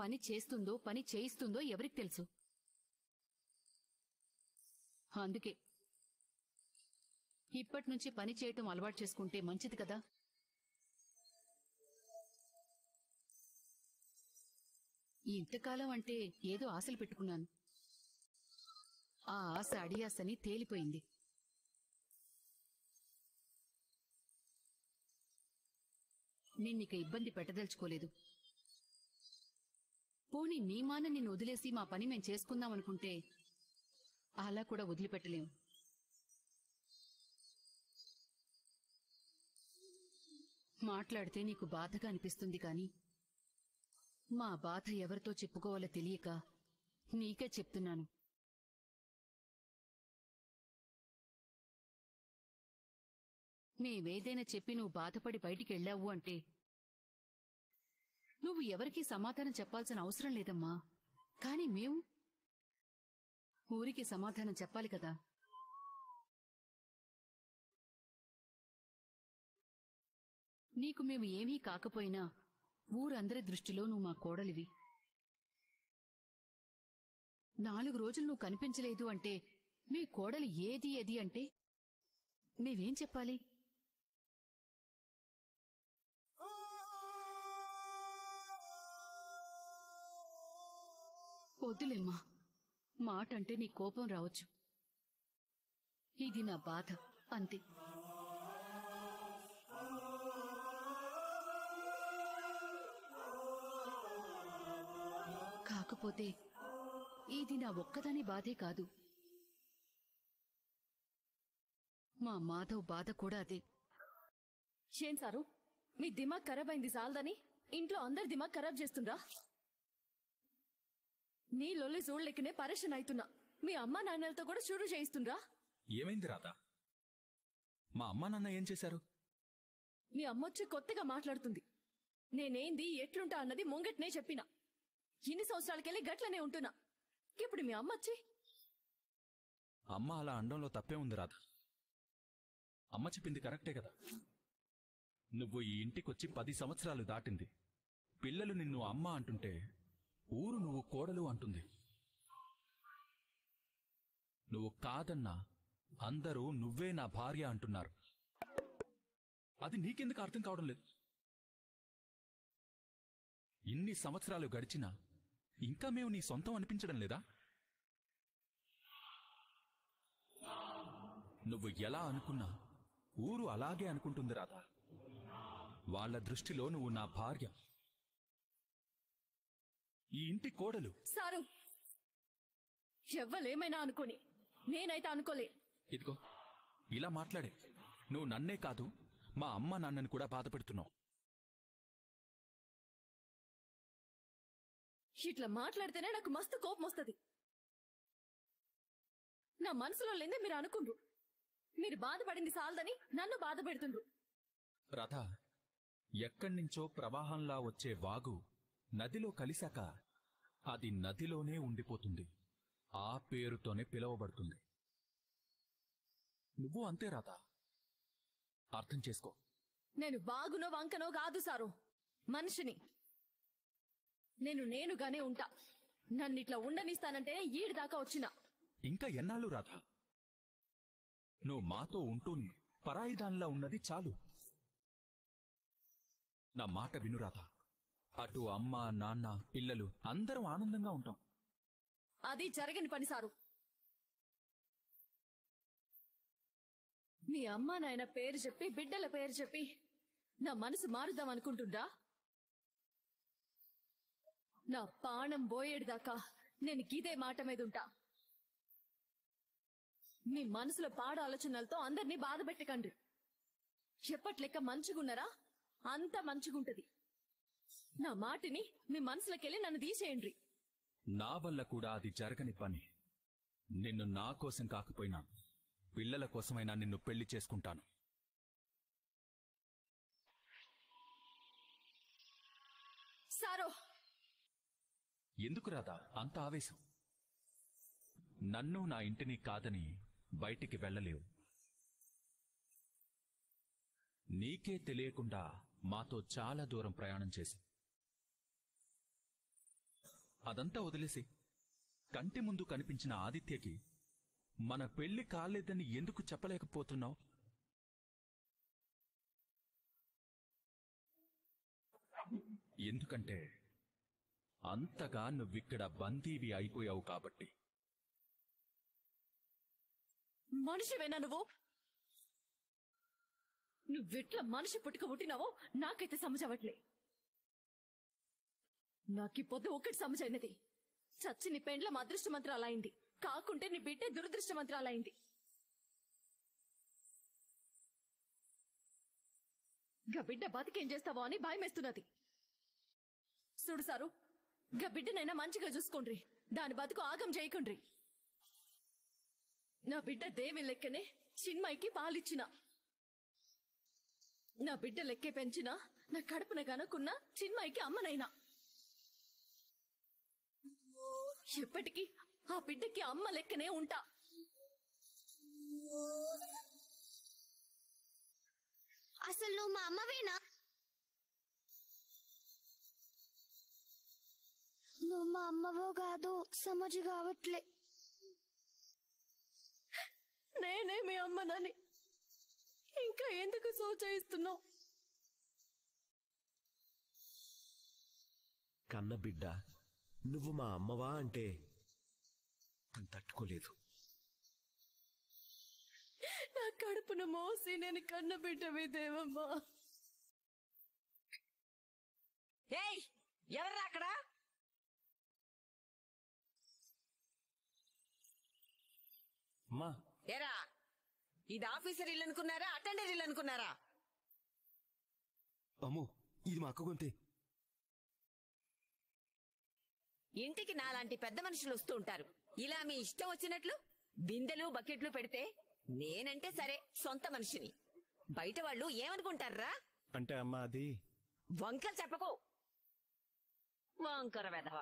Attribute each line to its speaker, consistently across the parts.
Speaker 1: పని చేస్తుందో పని చేయిస్తుందో ఎవరికి తెలుసు అందుకే ఇప్పటి నుంచి పని చేయటం అలవాటు చేసుకుంటే మంచిది కదా ఈ ఇంతకాలం అంటే ఏదో ఆశలు పెట్టుకున్నాను ఆ ఆశ అడియాసని తేలిపోయింది నిన్నిక ఇబ్బంది పెట్టదలుచుకోలేదు పోనీ నీ మాన నిన్ను వదిలేసి మా పని మేం చేసుకుందాం అనుకుంటే అలా కూడా వదిలిపెట్టలేం మాట్లాడితే నీకు బాధగా అనిపిస్తుంది కాని మా బాధ ఎవరితో చెప్పుకోవాలో తెలియక నీకే చెప్తున్నాను మేవేదైనా చెప్పి నువ్వు బాధపడి బయటికి వెళ్ళావు అంటే నువ్వు ఎవరికీ సమాధానం చెప్పాల్సిన అవసరం లేదమ్మా కాని మేము ఊరికి సమాధానం చెప్పాలి కదా నీకు మేము ఏమీ కాకపోయినా ఊరందరి దృష్టిలో నువ్వు మా కోడలివి నాలుగు రోజులు నువ్వు కనిపించలేదు అంటే మీ కోడలి ఏది ఏది అంటే మేమేం చెప్పాలి వద్దులేమ్మా మాట అంటే నీ కోపం రావచ్చు ఇది నా బాధ అంతే కాకపోతే ఇది నా ఒక్కదాని బాధే కాదు మా మాధవ్ బాధ కూడా అదే
Speaker 2: ఏం సారు మీ దిమాగ్ ఖరాబ్ అయింది సాలదని ఇంట్లో అందరి దిమాగ్ ఖరాబ్ చేస్తుండ్రా నీ లొల్లి చూడలేకనే పరేషన్ అవుతున్నా మీ అమ్మా నాన్నలతో కూడా షురూ చేయిస్తుండ్రా
Speaker 3: ఏమైంది రాధా మా అమ్మా నాన్న ఏం చేశారు
Speaker 2: మీ అమ్మొచ్చి కొత్తగా మాట్లాడుతుంది నేనేంది ఎట్లుంటా అన్నది ముంగట్నే చెప్పినా ఇన్ని సంవత్సరాలకెళ్ళి గట్లనే ఉంటున్నా ఇప్పుడు మీ అమ్మొచ్చి
Speaker 3: అమ్మ అలా అండంలో తప్పే ఉంది రాధా అమ్మ చెప్పింది కరెక్టే కదా నువ్వు ఈ ఇంటికొచ్చి పది సంవత్సరాలు దాటింది పిల్లలు నిన్ను అమ్మ అంటుంటే ఊరు నువ్వు కోడలు అంటుంది నువ్వు కాదన్నా అందరూ నువ్వే నా భార్య అంటున్నారు అది నీకెందుకు అర్థం కావడం లేదు ఇన్ని సంవత్సరాలు గడిచినా ఇంకా మేము నీ సొంతం అనిపించడం లేదా నువ్వు ఎలా అనుకున్నా ఊరు అలాగే అనుకుంటుంది రాధా వాళ్ళ దృష్టిలో నువ్వు నా భార్య ఈ ఇంటి కోడలు
Speaker 2: సారు ఎవ్వలేమైనా అనుకోని నేనైతే అనుకోలే
Speaker 3: ఇదిగో ఇలా మాట్లాడే నువ్వు నన్నే కాదు మా అమ్మ నాన్నని కూడా బాధపెడుతున్నావు
Speaker 2: ఇట్లా మాట్లాడితేనే నాకు మస్తు కోపం వస్తుంది నా మనసులో లేదే మీరు అనుకుండ్రు మీరు బాధపడింది సాలదని నన్ను బాధ పెడుతుండ్రు
Speaker 3: రథ ఎక్కడ్నించో ప్రవాహంలా వచ్చే వాగు నదిలో కలిశాక అది నదిలోనే ఉండిపోతుంది ఆ పేరుతోనే పిలువబడుతుంది నువ్వు అంతే రాధ అర్థం చేసుకో
Speaker 2: నేను బాగునో వంకనో కాదు సారు మనిషిని నేను నేనుగానే ఉంటా నన్ను ఇట్లా ఉండనిస్తానంటే ఈడి దాకా వచ్చిన
Speaker 3: ఇంకా ఎన్నాళ్ళు రాధా నువ్వు మాతో ఉంటూనే పరాయిదానిలా ఉన్నది చాలు నా మాట విను రాధా అటు అమ్మ నాన్న పిల్లలు అందరం ఆనందంగా ఉంటాం
Speaker 2: అది జరగని పని సారు మీ అమ్మా నాయన పేరు చెప్పి బిడ్డల పేరు చెప్పి నా మనసు మారుద్దాం అనుకుంటుండ్రా నా పాణం పోయేడుదాకా నేను గీదే మాట మీద ఉంటా మీ మనసులో పాడు ఆలోచనలతో అందరినీ బాధ పెట్టకండి ఎప్పట్లెక్క మంచిగున్నారా అంత మంచిగుంటది నా మాటిని మీ మనసులోకెళ్ళి నన్ను తీసేయండి
Speaker 3: నా వల్ల కూడా అది జరగని పని నిన్ను నా కోసం కాకపోయినా పిల్లల కోసమైనా నిన్ను పెళ్లి చేసుకుంటాను
Speaker 2: సారో
Speaker 3: ఎందుకు రాదా అంత ఆవేశం నన్ను నా ఇంటిని కాదని బయటికి వెళ్ళలేవు నీకే తెలియకుండా మాతో చాలా దూరం ప్రయాణం చేసి అదంతా వదిలేసి కంటి ముందు కనిపించిన ఆదిత్యకి మన పెళ్లి కాలేదని ఎందుకు చెప్పలేకపోతున్నావు ఎందుకంటే అంతగా నువ్విక్కడ బందీవి అయిపోయావు కాబట్టి
Speaker 2: మనిషివేనా నువ్వు నువ్వెట్లా మనిషి పుట్టుక పుట్టినావో నాకైతే సమజవట్లే నాకు ఈ పొద్దు ఒకటి సమజైనది చచ్చి నీ పెండ్ల అదృష్టమంత్రాలైంది కాకుంటే నీ బిడ్డే దురదృష్టమంత్రాలైంది గా బిడ్డ బతికేం చేస్తావో అని భయమేస్తున్నది చూడు సారు గా బిడ్డనైనా మంచిగా చూసుకోండ్రి దాని బతుకు ఆగం చేయకుండ్రి నా బిడ్డ దేవి లెక్కనే చిన్మయికి పాలిచ్చిన నా బిడ్డ లెక్కే పెంచిన నా కడుపున కనుకున్న చిన్మయికి అమ్మనైనా ఎప్పటికీ ఆ బిడ్డకి అమ్మ లెక్కనే ఉంటా
Speaker 4: అసలు నువ్వు మా అమ్మవేనా నువ్వు మా అమ్మవో కాదు సమజు కావట్లే
Speaker 2: నేనే మీ అమ్మనని ఇంకా ఎందుకు సూచయిస్తున్నావు
Speaker 5: కన్న బిడ్డ నువ్వు మా అమ్మవా అంటే నేను తట్టుకోలేదు
Speaker 2: నా కడుపున మోసి నేను కన్న బిడ్డవే దేవమ్మా
Speaker 6: ఏయ్ ఎవర్రా అక్కడ
Speaker 5: అమ్మా
Speaker 6: ఏరా ఇది ఆఫీసర్ ఇల్లు అనుకున్నారా అటెండర్ ఇల్లు అనుకున్నారా
Speaker 5: అమ్ము ఇది మా అక్క గొంతే
Speaker 6: ఇంటికి నాలాంటి పెద్ద మనుషులు వస్తూ ఉంటారు ఇలా మీ ఇష్టం వచ్చినట్లు బిందెలు బకెట్లు పెడితే నేనంటే సరే సొంత మనిషిని బయట వాళ్ళు ఏమనుకుంటారా
Speaker 5: అంటే అమ్మా అది
Speaker 6: వంకలు చెప్పకు వంకర వెధవ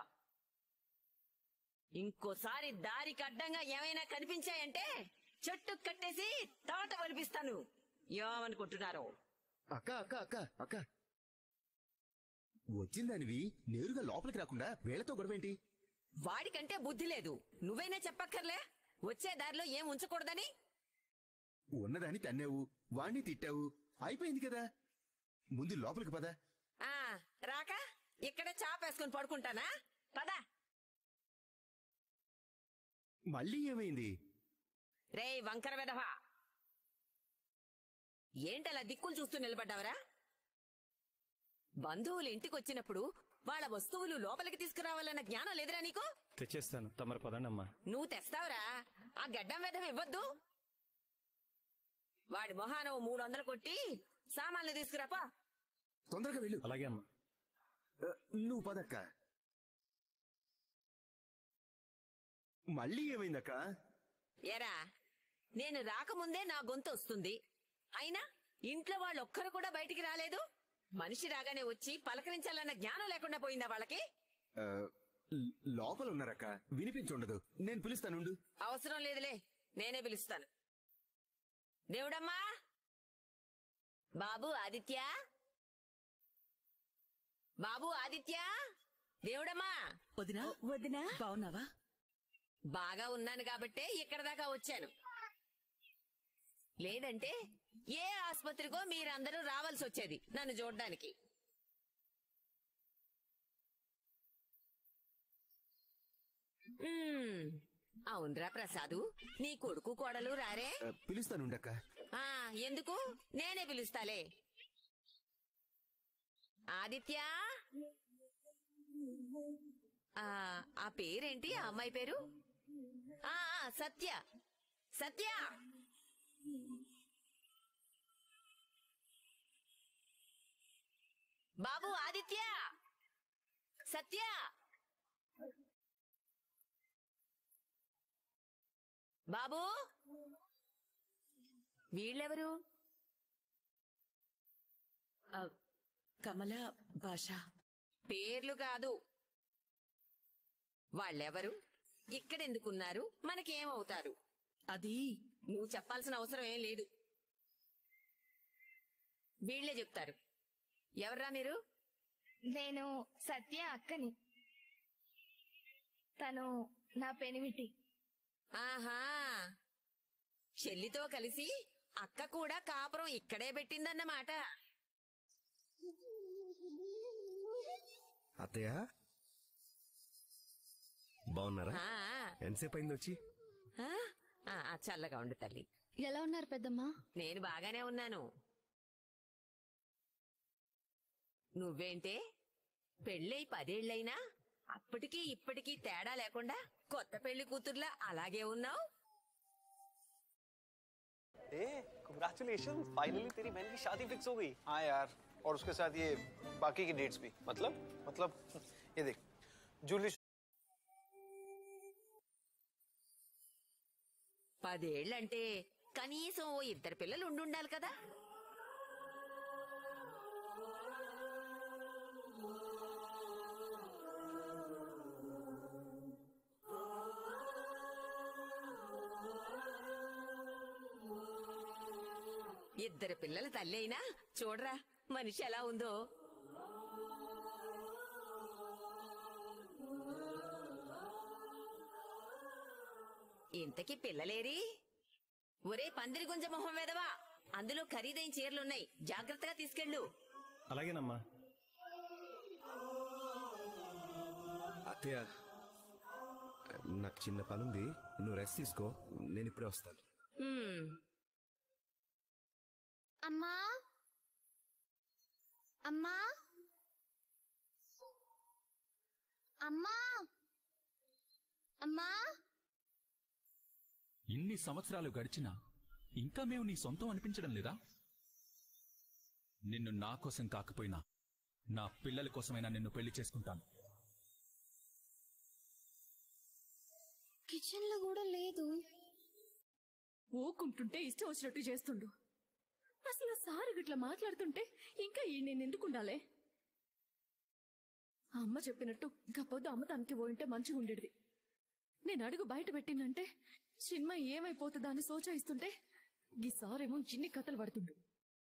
Speaker 6: ఇంకోసారి దారికి అడ్డంగా ఏమైనా కనిపించాయంటే చెట్టు కట్టేసి తాట వలిపిస్తాను ఏమనుకుంటున్నారు
Speaker 7: అక్క అక్క అక్క అక్క వచ్చిందానివి నేరుగా లోపలికి రాకుండా వేళతో గొడవేంటి
Speaker 6: వాడికంటే బుద్ధి లేదు నువ్వైనా చెప్పక్కర్లే వచ్చే దారిలో ఏం ఉంచకూడదని
Speaker 7: ఉన్నదాన్ని తన్నావు వాణ్ణి తిట్టావు అయిపోయింది కదా ముందు లోపలికి పద
Speaker 6: ఆ రాక ఇక్కడే చాపేసుకుని పడుకుంటానా పదా
Speaker 7: మళ్ళీ ఏమైంది
Speaker 6: రేయ్ వంకర వెధవా ఏంటలా దిక్కులు చూస్తూ నిలబడ్డావరా బంధువులు ఇంటికొచ్చినప్పుడు వాళ్ళ వస్తువులు లోపలికి తీసుకురావాలన్న జ్ఞానం లేదురా నీకు
Speaker 5: తెచ్చేస్తాను తమరు పదండమ్మా
Speaker 6: నువ్వు తెస్తావురా ఆ గడ్డం వెధవ ఇవ్వద్దు వాడి మొహాన ఓ మూడు వందలు కొట్టి సామాన్లు తీసుకురాపా
Speaker 7: తొందరగా వెళ్ళు
Speaker 5: అలాగే అమ్మా
Speaker 7: ఆ, నువ్వు పదక్క మళ్ళీ ఏమైందక్క
Speaker 6: ఏరా నేను రాకముందే నా గొంతు వస్తుంది అయినా ఇంట్లో వాళ్ళు ఒక్కరు కూడా బయటికి రాలేదు మనిషి రాగానే వచ్చి పలకరించాలన్న జ్ఞానం లేకుండా పోయిందా వాళ్ళకి
Speaker 7: ఆ, ల్- లోపల ఉన్నారక్క వినిపించుండదు నేను పిలుస్తానుండు
Speaker 6: అవసరం లేదులే నేనే పిలుస్తాను దేవుడమ్మా బాబు ఆదిత్య బాబు ఆదిత్య దేవుడమ్మా
Speaker 8: వదినా వదినా బావున్నావా
Speaker 6: బాగా ఉన్నాను కాబట్టే ఇక్కడ దాకా వచ్చాను లేదంటే ఏ ఆసుపత్రికో మీరందరూ రావాల్సి వచ్చేది నన్ను చూడడానికి మ్మ్. అవునరా ప్రసాదు నీ కొడుకు కోడలు రారే
Speaker 7: ఆ, పిలుస్తానుండక్క
Speaker 6: ఆ ఎందుకు నేనే పిలుస్తాలే ఆదిత్య ఆ ఆ పేరేంటి ఆ అమ్మాయి పేరు ఆ ఆ, సత్య సత్య బాబు ఆదిత్య సత్య బాబు వీళ్ళెవరు
Speaker 8: ఆ, కమల భాష
Speaker 6: పేర్లు కాదు వాళ్ళెవరు ఇక్కడెందుకున్నారు మనకేమవుతారు
Speaker 8: అది
Speaker 6: నువ్వు చెప్పాల్సిన అవసరం ఏం లేదు వీళ్ళే చెప్తారు ఎవర్రా మీరు
Speaker 4: నేను సత్య అక్కని తను నా పెనిమిటి
Speaker 6: ఆహా చెల్లితో కలిసి అక్క కూడా కాపురం ఇక్కడే పెట్టిందన్నమాట
Speaker 5: అత్తయ్య బాగున్నారా
Speaker 6: ఆ,
Speaker 5: ఎంతసేపు అయింది వచ్చి
Speaker 6: ఆ, ఆ, ఆ, చల్లగా ఉండు తల్లి
Speaker 4: ఎలా ఉన్నారు పెద్దమ్మా
Speaker 6: నేను బాగానే ఉన్నాను నువ్వేంటే పెళ్ళై పదేళ్లైనా అప్పటికీ ఇప్పటికీ తేడా లేకుండా కొత్త పెళ్లి కూతుర్లా అలాగే ఉన్నావు
Speaker 9: ए कंग्रेचुलेशन फाइनली तेरी बहन की शादी फिक्स हो गई हाँ यार और उसके साथ ये बाकी की डेट्स भी मतलब मतलब ये देख जूली
Speaker 6: పదేళ్లంటే కనీసం ఓ ఇద్దరు పిల్లలు ఉండుండాలి కదా ఇద్దరు పిల్లల తల్లి అయినా చూడరా మనిషి ఎలా ఉందో ఇంతకీ పిల్లలేరి ఒరే పందిరి గుంజ మొహం వేదవా అందులో ఖరీదైన చీరలున్నాయి జాగ్రత్తగా తీసుకెళ్ళు
Speaker 5: అలాగేనమ్మా అత్తయ్య నాకు చిన్న పనుంది నువ్వు రెస్ట్ తీసుకో నేను ఇప్పుడే వస్తాను
Speaker 6: హ్మ్,
Speaker 4: అమ్మా అమ్మా అమ్మా అమ్మా
Speaker 3: ఇన్ని సంవత్సరాలు గడిచినా ఇంకా మేము నీ సొంతం అనిపించడం లేదా నిన్ను నా కోసం కాకపోయినా నా పిల్లల కోసమైనా నిన్ను పెళ్లి చేసుకుంటాను
Speaker 4: కిచెన్ లో కూడా లేదు
Speaker 2: ఊకుంటుంటే ఇష్టం వచ్చినట్టు చేస్తుండు అసలు సారు గిట్లా మాట్లాడుతుంటే ఇంకా ఈ నేను ఎందుకు ఉండాలే ఆ అమ్మ చెప్పినట్టు ఇంకపోద్దు అమ్మ తనకి పోయింటే మంచిగా ఉండేది నేను అడుగు బయట పెట్టినంటే చిన్మ ఏమైపోతుందా అని సోచాయిస్తుంటే ఈ సారేమో ఇన్ని కథలు పడుతుండు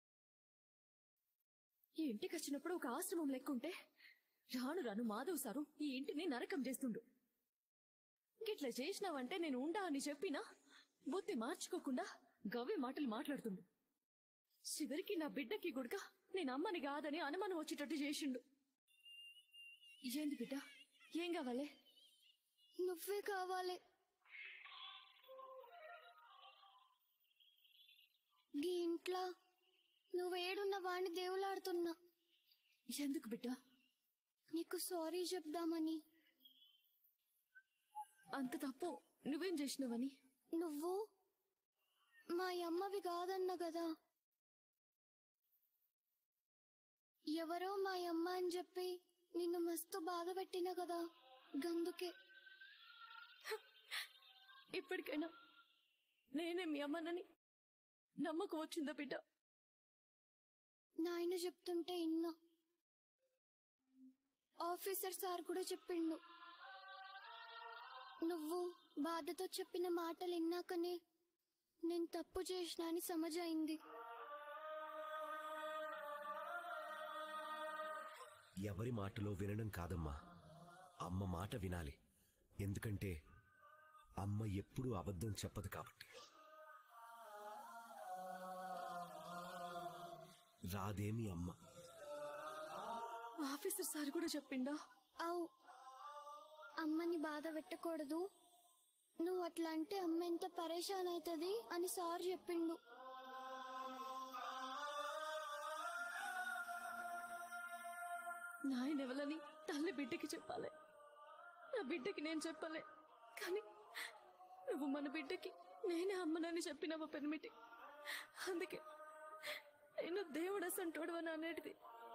Speaker 2: ఈ ఇంటికి వచ్చినప్పుడు ఒక ఆశ్రమం లెక్క ఉంటే రాను రాను మాధవ్ సారు ఈ ఇంటిని నరకం చేస్తుండు గిట్లా చేసినావంటే నేను ఉండా అని చెప్పినా బుద్ధి మార్చుకోకుండా గవ్వే మాటలు మాట్లాడుతుండు చివరికి నా బిడ్డకి గుడక నేను అమ్మని కాదని అనుమానం వచ్చేటట్టు చేసిండు ఏంది బిడ్డ ఏం కావాలి
Speaker 4: నువ్వే కావాలి ఈ ఇంట్లో నువ్వేడున్న వాణ్ణి దేవులాడుతున్నా
Speaker 2: ఎందుకు బిడ్డ
Speaker 4: నీకు సారీ చెప్దామని
Speaker 2: అంత తప్పు నువ్వేం చేసినావని
Speaker 4: నువ్వు మా అమ్మవి కాదన్న కదా ఎవరో మా అమ్మ అని చెప్పి నిన్ను మస్తు బాధ పెట్టిన కదా గందుకే
Speaker 2: ఇప్పటికైనా నేనే మీ అమ్మనని నమ్మకం వచ్చిందా బిడ్డ
Speaker 4: నాయన చెప్తుంటే ఇన్నా ఆఫీసర్ సార్ కూడా చెప్పిండు నువ్వు బాధతో చెప్పిన మాటలు విన్నాకనే నేను తప్పు చేసిన అని సమజైంది
Speaker 5: ఎవరి మాటలో వినడం కాదమ్మా అమ్మ మాట వినాలి ఎందుకంటే అమ్మ ఎప్పుడూ అబద్ధం చెప్పదు కాబట్టి రాదేమి అమ్మ
Speaker 2: ఆఫీసర్ సార్ కూడా చెప్పిండా
Speaker 4: అవు అమ్మని బాధ పెట్టకూడదు నువ్వు అట్లా అంటే అమ్మ ఎంత పరేషాన్ అవుతుంది అని సార్ చెప్పిండు
Speaker 2: నాయన ఎవలని తల్లి బిడ్డకి చెప్పాలి నా బిడ్డకి నేను చెప్పాలి కానీ నువ్వు మన బిడ్డకి నేనే అమ్మనని చెప్పినావా పెనిమిటి అందుకే నేను దేవుడు అసంటోడు అని అనేది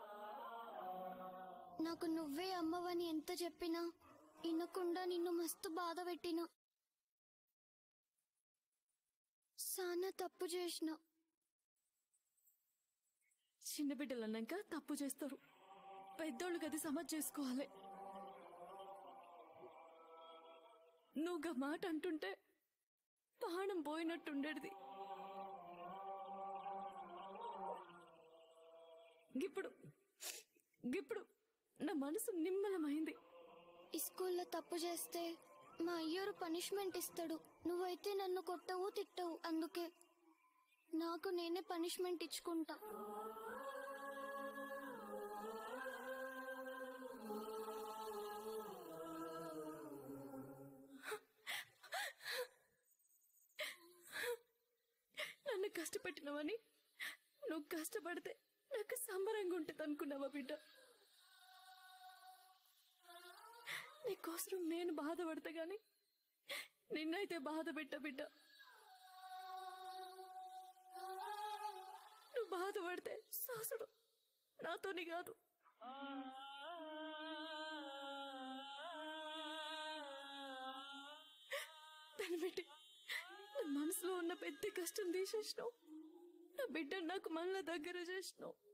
Speaker 4: నాకు నువ్వే అమ్మవని ఎంత చెప్పినా వినకుండా నిన్ను మస్తు బాధ పెట్టినా సానా తప్పు చేసిన
Speaker 2: చిన్న బిడ్డలు అన్నాక తప్పు చేస్తారు పెద్దోళ్ళు గది సమజ్ చేసుకోవాలి నువ్వు గా మాట అంటుంటే ప్రాణం పోయినట్టుండేది ఇప్పుడు ఇప్పుడు నా మనసు నిమ్మలమైంది
Speaker 4: ఈ స్కూల్లో తప్పు చేస్తే మా అయ్యోరు పనిష్మెంట్ ఇస్తాడు నువ్వైతే నన్ను కొట్టవు తిట్టవు అందుకే నాకు నేనే పనిష్మెంట్ ఇచ్చుకుంటా
Speaker 2: నన్ను కష్టపెట్టినవని నువ్వు కష్టపడితే నాకు సంబరంగా ఉంటుంది అనుకున్నావా బిడ్డ నీకోసం నేను బాధపడతా గాని నిన్నైతే బాధ పెట్ట బిడ్డ నువ్వు బాధపడితే సాసుడు నాతోని కాదు దాన్ని పెట్టి నా మనసులో ఉన్న పెద్ద కష్టం తీసేసినావు నా బిడ్డ నాకు మళ్ళా దగ్గర చేసినావు